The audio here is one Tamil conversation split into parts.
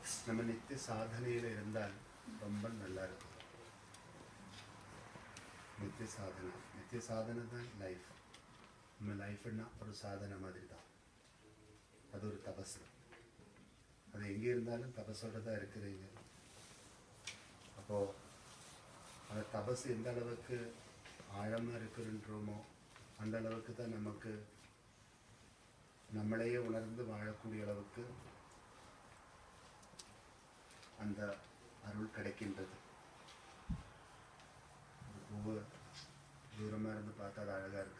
நம்ம நித்திய சாதனையில் இருந்தால் ரொம்ப நல்லா இருக்கும் நித்திய சாதனை நித்திய சாதனை தான் லைஃப் நம்ம லைஃப்னா ஒரு சாதனை மாதிரி தான் அது ஒரு தபசு அது எங்கே இருந்தாலும் தபஸோட தான் இருக்கிறீங்க அப்போது அந்த தபஸ் எந்த அளவுக்கு ஆழமாக இருக்குன்றோமோ அந்த அளவுக்கு தான் நமக்கு நம்மளையே உணர்ந்து வாழக்கூடிய அளவுக்கு அந்த அருள் கிடைக்கின்றது ஒரு பூவு தூரமாக இருந்து பார்த்தா அது அழகாக இருக்கு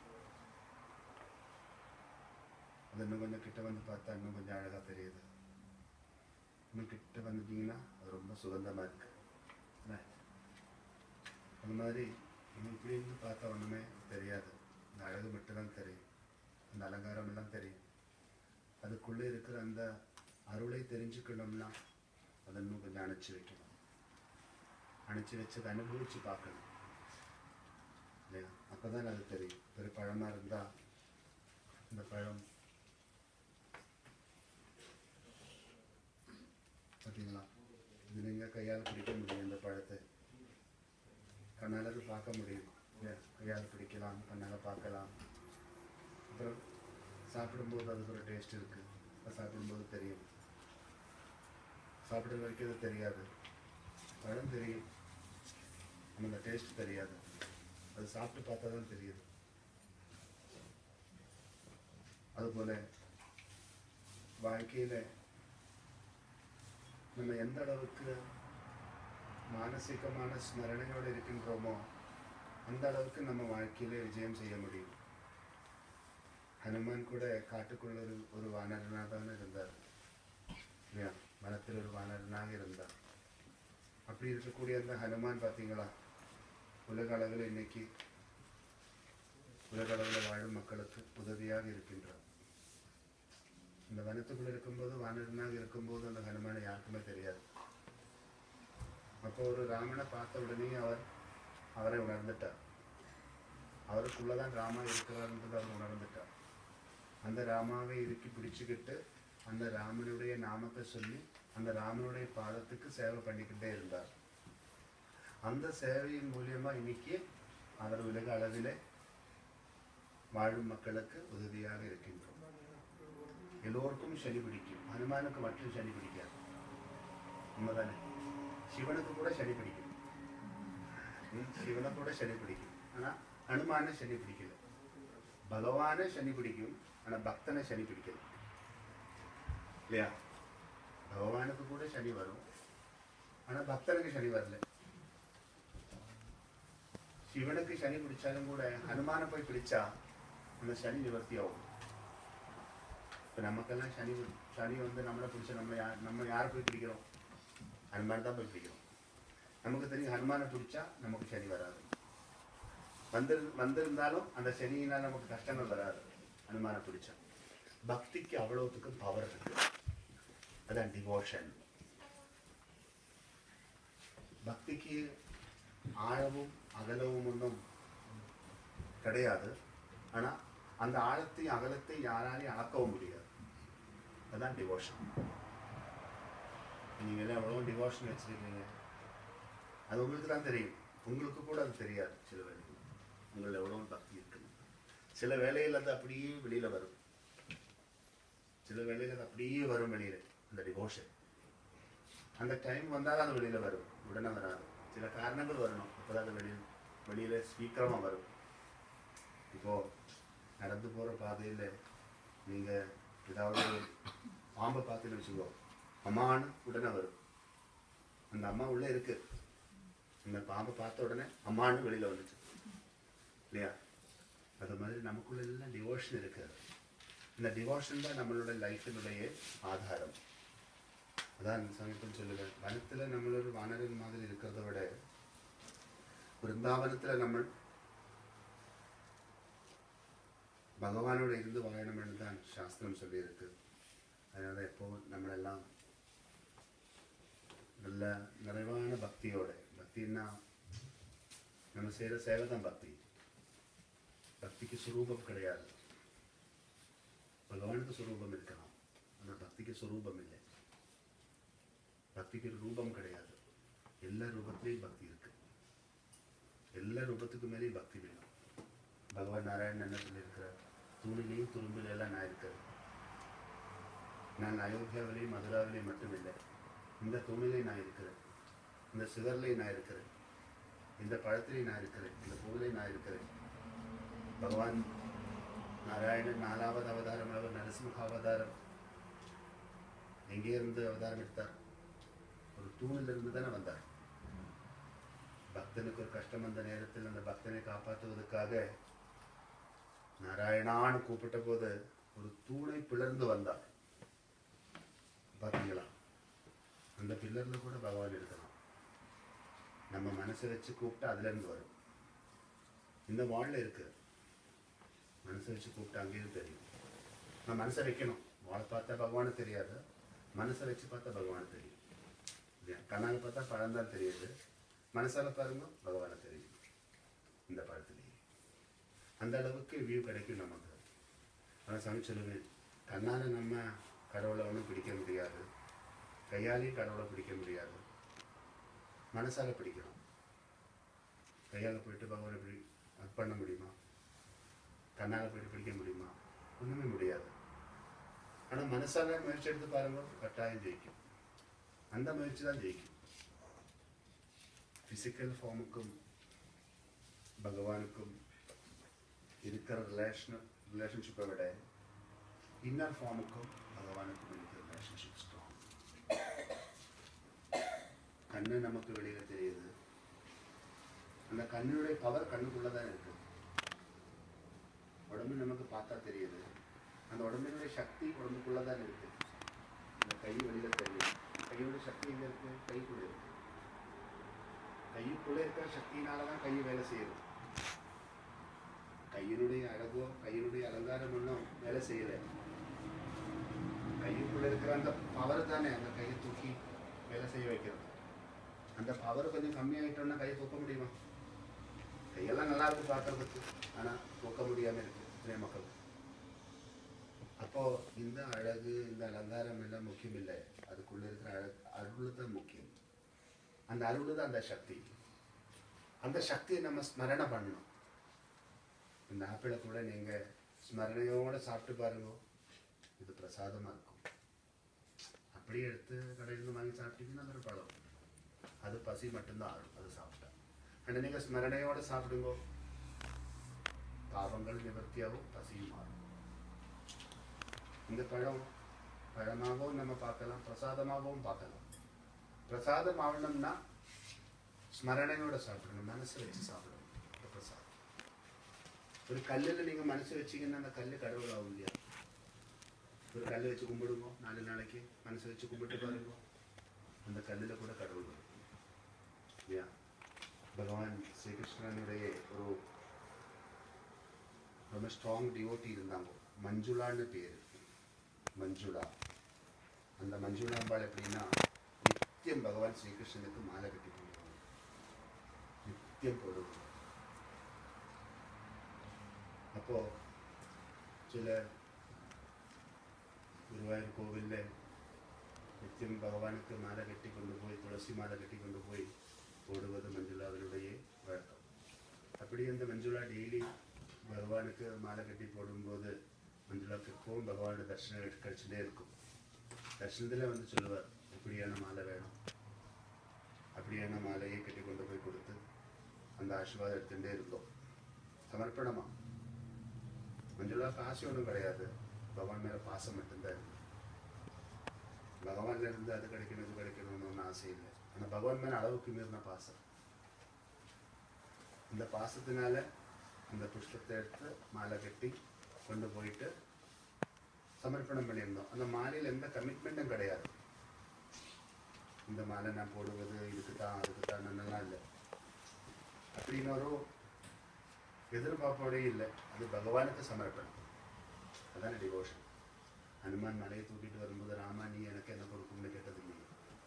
அது இன்னும் கொஞ்சம் கிட்ட வந்து பார்த்தா இன்னும் கொஞ்சம் அழகாக தெரியுது இன்னும் கிட்ட வந்துட்டீங்கன்னா அது ரொம்ப சுகந்தமாக இருக்கு என்ன? அந்த மாதிரி நம்ம இப்படி இருந்து பார்த்தா ஒன்றுமே தெரியாது இந்த அழகு மட்டும்தான் தெரியும் அந்த அலங்காரம் எல்லாம் தெரியும் அதுக்குள்ளே இருக்கிற அந்த அருளை தெரிஞ்சுக்கணும்னா அதை இன்னும் கொஞ்சம் அணைச்சி வைக்கணும் அணைச்சி வச்சதை அனுபவிச்சு பார்க்கணும் இல்லையா அப்போ தான் அது தெரியும் ஒரு பழமாக இருந்தால் இந்த பழம் பார்த்தீங்களா இது நீங்கள் கையால் பிடிக்க முடியும் இந்த பழத்தை கண்ணால் அது பார்க்க முடியும் இல்லையா கையால் பிடிக்கலாம் கண்ணால் பார்க்கலாம் அப்புறம் சாப்பிடும்போது அதுக்கு ஒரு டேஸ்ட் இருக்குது அது சாப்பிடும்போது தெரியும் சாப்பிடுற வரைக்கும் அது தெரியாது பழம் தெரியும் ஆனால் அந்த டேஸ்ட் தெரியாது அது சாப்பிட்டு பார்த்தா தான் தெரியுது அதுபோல் வாழ்க்கையில் நம்ம எந்த அளவுக்கு மானசீகமான ஸ்மரணையோடு இருக்கின்றோமோ அந்த அளவுக்கு நம்ம வாழ்க்கையில விஜயம் செய்ய முடியும் ஹனுமான் கூட காட்டுக்குள்ள ஒரு ஒரு வானரனாக தான் இருந்தார் இல்லையா வனத்தில் ஒரு வானரனாக இருந்தார் அப்படி இருக்கக்கூடிய அந்த ஹனுமான் பார்த்தீங்களா உலக அளவில் இன்னைக்கு உலக அளவில் வாழும் மக்களுக்கு உதவியாக இருக்கின்றார் இந்த வனத்துக்குள்ள இருக்கும்போது வானரனாக இருக்கும்போது அந்த ஹனுமானை யாருக்குமே தெரியாது அப்போ ஒரு ராமனை பார்த்த உடனே அவர் அவரை உணர்ந்துட்டார் அவருக்குள்ளதான் ராமா இருக்கிறார்ன்றது அவர் உணர்ந்துட்டார் அந்த ராமாவை இறுக்கி பிடிச்சுக்கிட்டு அந்த ராமனுடைய நாமத்தை சொல்லி அந்த ராமனுடைய பாதத்துக்கு சேவை பண்ணிக்கிட்டே இருந்தார் அந்த சேவையின் மூலியமா இன்னைக்கு அவர் உலக அளவிலே வாழும் மக்களுக்கு உதவியாக இருக்கின்றோம் எல்லோருக்கும் சனி பிடிக்கும் ஹனுமானுக்கு மட்டும் சனி பிடிக்காது உண்மைதானே சிவனுக்கு கூட சனி பிடிக்கும் ம், சிவனை கூட சனி பிடிக்கும் ஆனா ஹனுமான சனி பிடிக்கல பகவானை சனி பிடிக்கும் ஆனா பக்தனை சனி பிடிக்கல இல்லையா பகவானுக்கு கூட சனி வரும் ஆனா பக்தனுக்கு சனி வரல சிவனுக்கு சனி பிடிச்சாலும் கூட ஹனுமானை போய் பிடிச்சா அந்த சனி நிவர்த்தி ஆகும் இப்போ நமக்கெல்லாம் சனி வி- சனி வந்து நம்மளை பிடிச்ச நம்ம யார் நம்ம யாரை போய் பிடிக்கிறோம் ஹனுமான் தான் போய் பிடிக்கிறோம் நமக்கு தெரியும் ஹனுமானை பிடிச்சா நமக்கு சனி வராது வந்து வந்திருந்தாலும் அந்த சனியினால் நமக்கு கஷ்டங்கள் வராது ஹனுமானை பிடிச்சா பக்திக்கு அவ்வளவுத்துக்கு பவர் இருக்கு அதான் டிவோஷன் பக்திக்கு ஆழமும் அகலமும் ஒன்றும் கிடையாது ஆனா அந்த ஆழத்தையும் அகலத்தையும் யாராலையும் அளக்கவும் முடியாது அதான் டிவோஷன் நீங்க எல்லாம் எவ்வளோ டிவோஷன் வச்சிருக்கீங்க அது உங்களுக்கு தான் தெரியும் உங்களுக்கு கூட அது தெரியாது சில வேளைகள் உங்களில் எவ்வளோ பக்தி இருக்குன்னு சில வேளையில் அது அப்படியே வெளியில வரும் சில வேளையில் அது அப்படியே வரும் வெளியில அந்த டிவோஷன் அந்த டைம் வந்தால் அது வெளியில வரும் உடனே வராது சில காரணங்கள் வரணும் அப்பதான் அது வெளியில் வெளியில சீக்கிரமா வரும் இப்போ நடந்து போற பாதையில நீங்க ஏதாவது ஒரு பாம்பை பார்த்துன்னு வச்சுக்கோ அம்மான்னு உடனே வரும் அந்த அம்மா உள்ள இருக்கு அந்த பாம்பை பார்த்த உடனே அம்மான்னு வெளியில வந்துச்சு இல்லையா அது மாதிரி நமக்குள்ள எல்லாம் டிவோஷன் இருக்கு இந்த டிவோஷன் தான் நம்மளோட லைஃபினுடைய ஆதாரம் அதான் சமீபம் சொல்லுவேன் வனத்துல നമ്മൾ ഒരു വാനരൻ மாதிரி இருக்கிறத விட വൃന്ദാവനത്തിലെ നമ്മൾ பகவானோட இருந்து வாழணும்னு தான் சாஸ்திரம் சொல்லியிருக்கு அதனால எப்போ நம்மளெல்லாம் நல்ல நிறைவான பக்தியோட பக்தின்னா நம்ம செய்கிற சேவை தான் பக்தி பக்திக்கு சுரூபம் கிடையாது பகவானுக்கு சுரூபம் இருக்கலாம் ஆனால் பக்திக்கு சுரூபம் இல்லை பக்திக்கு ஒரு ரூபம் கிடையாது எல்லா ரூபத்திலையும் பக்தி இருக்கு எல்லா ரூபத்துக்கு மேலேயும் பக்தி வேணும் பகவான் நாராயணன் என்ன சொல்லியிருக்கிறார் தூணிலையும் துரும்பில எல்லாம் நான் இருக்கிறேன் நான் அயோத்தியாவிலையும் மதுராவிலையும் மட்டும் இல்லை இந்த தூணிலையும் நான் இருக்கிறேன் இந்த சுவர்லையும் நான் இருக்கிறேன் இந்த பழத்திலையும் நான் இருக்கிறேன் இந்த பூவிலையும் நான் இருக்கிறேன் பகவான் நாராயணன் நாலாவது அவதாரம் அவர் நரசிம்ம அவதாரம் எங்கே இருந்து அவதாரம் எடுத்தார் ஒரு தூணில் இருந்து தானே வந்தார் பக்தனுக்கு ஒரு கஷ்டம் வந்த நேரத்தில் அந்த பக்தனை காப்பாற்றுவதற்காக நாராயணான்னு கூப்பிட்ட போது ஒரு தூணை பிளர்ந்து வந்தார் பார்த்தீங்களா அந்த பில்லர்ல கூட பகவான் இருக்கலாம் நம்ம மனசை வச்சு கூப்பிட்டா அதுல இருந்து வரும் இந்த வால்ல இருக்கு மனசை வச்சு கூப்பிட்டா அங்கேயும் தெரியும் நம்ம மனசை வைக்கணும் வாழை பார்த்தா பகவானு தெரியாது மனசை வச்சு பார்த்தா பகவான் தெரியும் இல்லையா கண்ணால பார்த்தா பழம் தான் தெரியுது மனசால பாருங்க பகவானை தெரியும் இந்த பழத்திலேயே அந்த அளவுக்கு வியூ கிடைக்கும் நமக்கு ஆனால் சாமி சொல்லுவேன் கண்ணால நம்ம கடவுளை ஒன்றும் பிடிக்க முடியாது கையாலையும் கடவுளை பிடிக்க முடியாது மனசால பிடிக்கணும் கையால் போயிட்டு பகவானை பிடி அது பண்ண முடியுமா கண்ணால் போயிட்டு பிடிக்க முடியுமா ஒன்றுமே முடியாது ஆனால் மனசால முயற்சி எடுத்து பாருங்க கட்டாயம் ஜெயிக்கும் அந்த முயற்சி தான் ஜெயிக்கும் ஃபிசிக்கல் ஃபார்முக்கும் பகவானுக்கும் இருக்கிற ரிலேஷன் ரிலேஷன்ஷிப்பை விட இன்னர் ஃபார்முக்கும் பகவானுக்கும் இருக்கிற ரிலேஷன்ஷிப் ஸ்ட்ராங் கண்ணு நமக்கு வெளியில தெரியுது அந்த கண்ணினுடைய பவர் கண்ணுக்குள்ள தான் இருக்கு உடம்பு நமக்கு பார்த்தா தெரியுது அந்த உடம்பினுடைய சக்தி உடம்புக்குள்ள தான் இருக்கு அந்த கை வெளியில தெரியும் கையோட சக்தி எங்க இருக்கு கைக்குள்ள இருக்கு கையுக்குள்ள இருக்கிற சக்தியினால தான் கை வேலை செய்யுது கையினுடைய அழகோ கையினுடைய அலங்காரம் ஒன்றும் வேலை செய்யல கையுக்குள்ள இருக்கிற அந்த பவர் தானே அந்த கையை தூக்கி வேலை செய்ய வைக்கிறது அந்த பவர் கொஞ்சம் கம்மியாயிட்டோம்னா கையை தூக்க முடியுமா கையெல்லாம் நல்லா இருக்கு பார்க்கறதுக்கு ஆனா தூக்க முடியாம இருக்கு நிறைய மக்கள் அப்போ இந்த அழகு இந்த அலங்காரம் எல்லாம் முக்கியம் இல்லை அதுக்குள்ள இருக்கிற அழகு அருள் தான் முக்கியம் அந்த அருள் தான் அந்த சக்தி அந்த சக்தியை நம்ம ஸ்மரணை பண்ணணும் இந்த ஆப்பிளை கூட நீங்க ஸ்மரணையோட சாப்பிட்டு பாருங்க இது பிரசாதமா இருக்கும் அப்படியே எடுத்து கடையிலிருந்து வாங்கி சாப்பிட்டீங்கன்னா அது ஒரு பழம் அது பசி மட்டும்தான் ஆறும் அது சாப்பிட்டா ஆனால் நீங்க ஸ்மரணையோட சாப்பிடுங்க பாவங்கள் நிவர்த்தியாகும் பசியும் மாறும் இந்த பழம் பழமாகவும் நம்ம பார்க்கலாம் பிரசாதமாகவும் பார்க்கலாம் பிரசாதம் ஆகணும்னா ஸ்மரணையோட சாப்பிடணும் மனசு வச்சு சாப்பிடணும் இந்த பிரசாதம் ஒரு கல்லில் நீங்க மனசு வச்சீங்கன்னா அந்த கல்லு கடவுள் ஆகும் இல்லையா ஒரு கல்லை வச்சு கும்பிடுங்க நாலு நாளைக்கு மனசு வச்சு கும்பிட்டு பாருங்க அந்த கல்லில் கூட கடவுள் வரும் இல்லையா பகவான் ஸ்ரீகிருஷ்ணனுடைய ஒரு ரொம்ப ஸ்ட்ராங் டிவோட்டி இருந்தாங்க மஞ்சுளான்னு பேர் மஞ்சுளா அந்த மஞ்சுளா அம்பாள் எப்படின்னா நித்தியம் பகவான் ஸ்ரீகிருஷ்ணனுக்கு மாலை கட்டி போடுவாங்க நித்தியம் போடுவாங்க அப்போ சில குருவாயூர் கோவில்ல நித்தியம் பகவானுக்கு மாலை கட்டி கொண்டு போய் துளசி மாலை கட்டி கொண்டு போய் போடுவது மஞ்சுளாவினுடைய வழக்கம் அப்படி அந்த மஞ்சுளா டெய்லி பகவானுக்கு மாலை கட்டி போடும்போது மஞ்சுளாவுக்கு எப்பவும் பகவானோட தர்ஷனம் எடுத்து கிடைச்சுட்டே இருக்கும் தர்ஷனத்தில் வந்து சொல்லுவார் இப்படியான மாலை வேணும் அப்படியான மாலையை கட்டி கொண்டு போய் கொடுத்து அந்த ஆசீர்வாதம் எடுத்துகிட்டே இருந்தோம் சமர்ப்பணமா மஞ்சுளாவுக்கு ஆசை ஒன்றும் கிடையாது பகவான் மேலே பாசம் மட்டும்தான் இருக்கு பகவான்ல இருந்து அது கிடைக்கணும் இது கிடைக்கணும்னு ஒன்றும் ஆசை இல்லை ஆனால் பகவான் மேலே அளவுக்கு மீறின பாசம் இந்த பாசத்தினால அந்த புஷ்பத்தை எடுத்து மாலை கட்டி கொண்டு போயிட்டு சமர்ப்பணம் பண்ணியிருந்தோம் அந்த மாலையில் எந்த கமிட்மெண்ட்டும் கிடையாது இந்த மாலை நான் போடுவது இதுக்கு தான் அதுக்கு தான் நல்லா இல்லை அப்படின்னு ஒரு எதிர்பார்ப்போடே இல்லை அது பகவானுக்கு சமர்ப்பணம் அதான் டிவோஷன் ஹனுமான் மலையை தூக்கிட்டு வரும்போது ராமா நீ எனக்கு என்ன கொடுக்கும்னு கேட்டது இல்லையே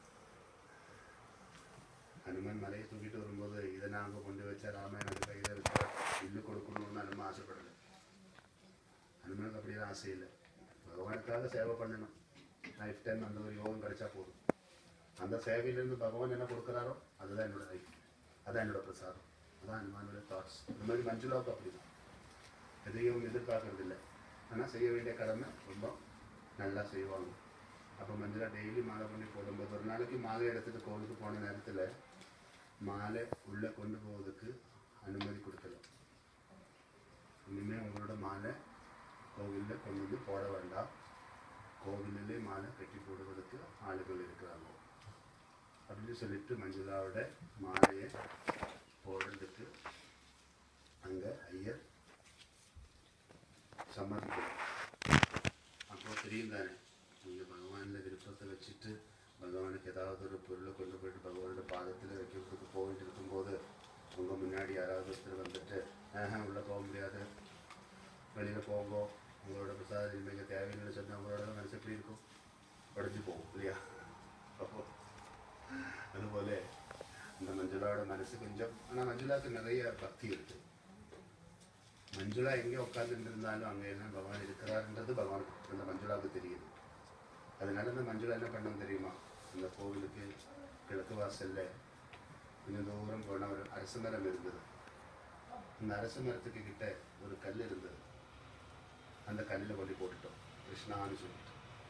ஹனுமான் மலையை தூக்கிட்டு வரும்போது இதை நான் அங்கே கொண்டு வச்சா ராமா எனக்கு கையில் வச்சா இல்லு கொடுக்கணும்னு ஹனுமான் ஆசைப்படல ஹனுமானுக்கு அப்படியெல்லாம் ஆசை இல்லை பகவானுக்காக சேவை பண்ணணும் லைஃப் டைம் அந்த ஒரு யோகம் கிடைச்சா போதும் அந்த சேவையிலேருந்து பகவான் என்ன கொடுக்குறாரோ அதுதான் என்னோட லைஃப் அதான் என்னோட பிரசாதம் அதான் அனுமானோட தாட்ஸ் இந்த மாதிரி மஞ்சுளாவுக்கு அப்படிதான் எதையும் எதிர்பார்க்கறது இல்லை ஆனால் செய்ய வேண்டிய கடமை ரொம்ப நல்லா செய்வாங்க அப்போ மஞ்சளா டெய்லி மாலை பண்ணி போடும்போது ஒரு நாளைக்கு மாலை எடுத்துட்டு கோவிலுக்கு போன நேரத்தில் மாலை உள்ளே கொண்டு போவதுக்கு அனுமதி கொடுக்கல இனிமே உங்களோட மாலை கோவிலில் கொண்டு வந்து போட வேண்டாம் கோவிலிலே மாலை கட்டி போடுவதற்கு ஆளுகள் இருக்கிறாங்க அப்படின்னு சொல்லிட்டு மஞ்சுளாவோட மாலையை போடுறதுக்கு அங்கே ஐயர் சம்மதிக்கணும் அப்போ தெரியும் தானே நீங்கள் பகவானில் விருப்பத்தை வச்சுட்டு பகவானுக்கு ஏதாவது ஒரு பொருளை கொண்டு போயிட்டு பகவானோட பாதத்தில் வைக்கிறதுக்கு போயிட்டு இருக்கும்போது உங்கள் முன்னாடி யாராவது ஒருத்தர் வந்துட்டு ஆஹா உள்ளே போக முடியாது வெளியில் போங்க உங்களோட பிரசாதம் இனிமேல் தேவையில்லைன்னு சொன்னால் உங்களோட மனசு எப்படி இருக்கும் உடஞ்சி போகும் இல்லையா அப்போ அதுபோல இந்த மஞ்சுளாவோட மனசு கொஞ்சம் ஆனால் மஞ்சுளாவுக்கு நிறைய பக்தி இருக்குது மஞ்சுளா எங்கே உட்கார்ந்துட்டு இருந்தாலும் அங்கே என்ன பகவான் இருக்கிறாருன்றது பகவானுக்கு அந்த மஞ்சுளாவுக்கு தெரியுது அதனால இந்த மஞ்சுளா என்ன பண்ணணும் தெரியுமா அந்த கோவிலுக்கு கிழக்கு வாசல்ல கொஞ்சம் தூரம் போன ஒரு அரச மரம் இருந்தது அந்த அரச மரத்துக்கு கிட்ட ஒரு கல் இருந்தது அந்த கல்லில் கொண்டு போட்டுட்டோம் கிருஷ்ணான்னு சொல்லிட்டு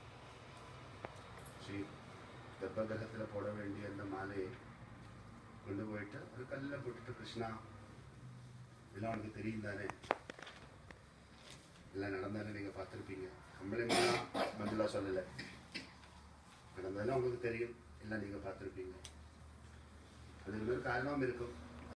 ஸ்ரீ கர்ப்பகிரகத்தில் போட வேண்டிய அந்த மாலையை கொண்டு போயிட்டு ஒரு கல்லில் போட்டுட்டு கிருஷ்ணா இதெல்லாம் உனக்கு தெரியும் தானே எல்லாம் நடந்தாலும் நீங்கள் பார்த்துருப்பீங்க கம்பளைமெல்லாம் மஞ்சுளா சொல்லலை நடந்தாலும் உங்களுக்கு தெரியும் எல்லாம் நீங்கள் பார்த்துருப்பீங்க அதுக்கு ஒரு காரணம் இருக்கும்